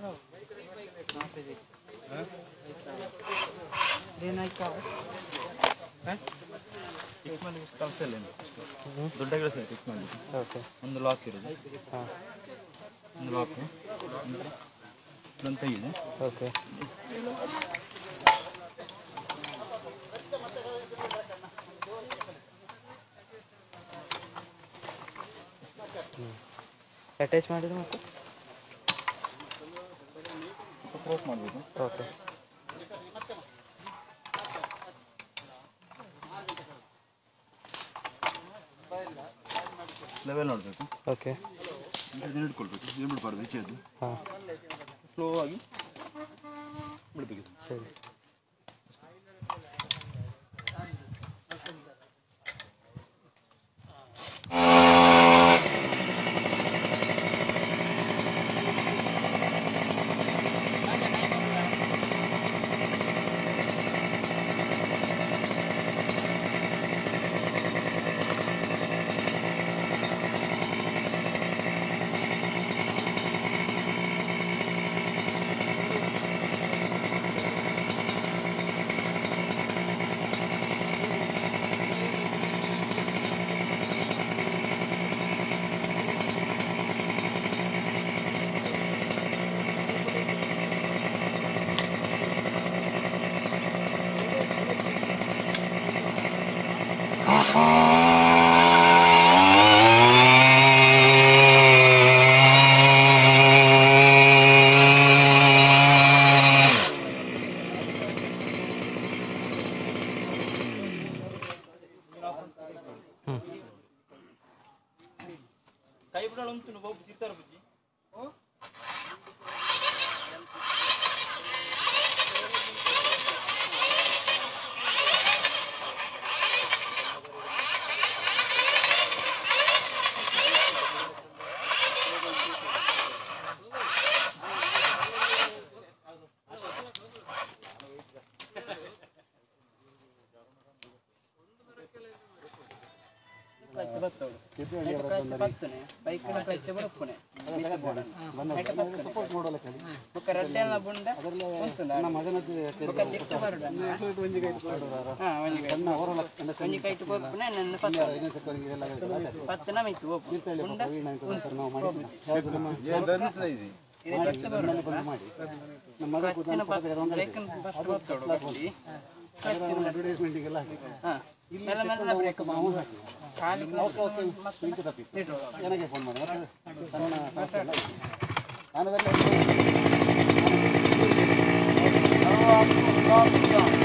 Fix ಮಾಡಿ ಕೆಲಸ ಇಲ್ಲ ಇನ್ನು. ದೊಡ್ಡ ಕೆಲಸ ಇದೆ ಫಿಕ್ಸ್ ಮಾಡಿ ಓಕೆ ಒಂದು ಲಾಕ್ ಇರೋದು ಹಾಂ ಒಂದು ಲಾಕ್ ಇದೊಂದು ತೆಗಿದೆ ಓಕೆ ಅಟ್ಯಾಚ್ ಮಾಡಿದ್ರೆ ಮತ್ತೆ ಕ್ರೋಸ್ ಮಾಡಬೇಕು ಓಕೆ ಲೆವೆಲ್ ನೋಡಬೇಕು ಓಕೆ ಇದನ್ನ ಹಿಡ್ಕೊಳ್ಬೇಕು ಏನು ಬಿಡಬಾರ್ದು ಈಚೆದು ಹಾಂ ಸ್ಲೋ ಆಗಿ ಬಿಡಬೇಕು ಸರಿ ಕೈ ಬಿಡೋಣ ಉಂಟು ಬಾಬು ಚಿತ್ತಾರ ಬುಜ್ಜಿ ನನಗೆ ಫೋನ್ ಮಾಡಿ ಮತ್ತೆ ಸಣ್ಣ ನಾನು